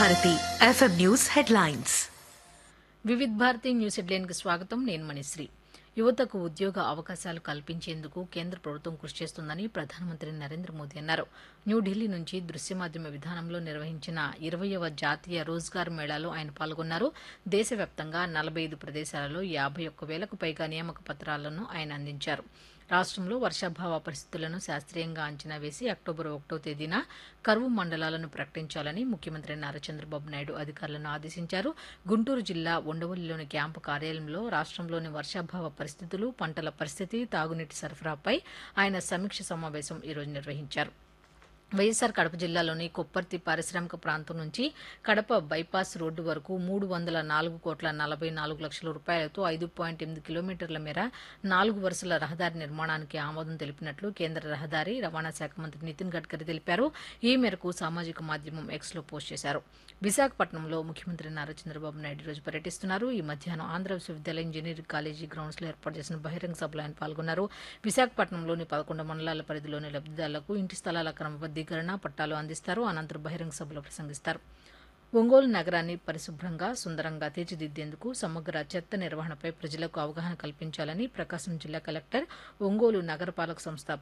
Bharati FM news headlines Vividh Bharati news హెడ్లైన్కి స్వాగతం నేను మణిశ్రీ యువతకు ఉద్యోగ అవకాశాలు కల్పించేందుకు కేంద్ర ప్రభుత్వం కృషి చేస్తుందని ప్రధానమంత్రి నరేంద్ర మోదీ అన్నారు న్యూఢిల్లీ నుంచి దృశ్య మాధ్యమ విధానంలో నిర్వహించిన ఇరవయవ జాతీయ రోజ్గార్ మేళాలో ఆయన పాల్గొన్నారు దేశవ్యాప్తంగా నలభై ఐదు ప్రదేశాలలో యాభై ఒక్క వేలకు పైగా నియామక పత్రాలను ఆయన అందించారు రాష్ట్రంలో వర్షాభావ పరిస్థితులను శాస్త్రీయంగా అంచనా వేసి అక్టోబర్ ఒకటో తేదీన కరువు మండలాలను ప్రకటించాలని ముఖ్యమంత్రి నారా చంద్రబాబు నాయుడు అధికారులను ఆదేశించారు గుంటూరు జిల్లా ఉండవల్లిలోని క్యాంపు కార్యాలయంలో రాష్ట్రంలోని వర్షాభావ పరిస్థితులు పంటల పరిస్థితి తాగునీటి సరఫరాపై ఆయన సమీక్ష సమావేశం ఈరోజు నిర్వహించారు వైఎస్సార్ కడప జిల్లాలోని కొప్పర్తి పారిశ్రామిక ప్రాంతం నుంచి కడప బైపాస్ రోడ్డు వరకు మూడు వందల నాలుగు కోట్ల నలభై నాలుగు లక్షల రూపాయలతో ఐదు పాయింట్ ఎనిమిది కిలోమీటర్ల మేర నాలుగు వరుసల రహదారి నిర్మాణానికి ఆమోదం తెలిపినట్లు కేంద్ర రహదారి రవాణా శాఖ మంత్రి నితిన్ గడ్కరీ తెలిపారు ఈ మేరకు సామాజిక మాధ్యమం ఎక్స్లో పోస్ట్ చేశారు విశాఖపట్నంలో ముఖ్యమంత్రి నారా చంద్రబాబు నాయుడు రోజు పర్యటిస్తున్నారు ఈ మధ్యాహ్నం ఆంధ్ర విశ్వవిద్యాలయ ఇంజనీరింగ్ కాలేజీ గ్రౌండ్స్ లో ఏర్పాటు చేసిన బహిరంగ సభలో ఆయన పాల్గొన్నారు విశాఖపట్నంలోని పదకొండు మండలాల పరిధిలోని లబ్దిదారులకు ఇంటి స్థలాల క్రమబద్దీకరణ పట్టాలు అందిస్తారు అనంతరం బహిరంగ సభలో ప్రసంగిస్తారు ఒంగోలు నగరాన్ని పరిశుభ్రంగా సుందరంగా తీర్చిదిద్దేందుకు సమగ్ర చెత్త నిర్వహణపై ప్రజలకు అవగాహన కల్పించాలని ప్రకాశం జిల్లా కలెక్టర్ ఒంగోలు నగరపాలక సంస్థ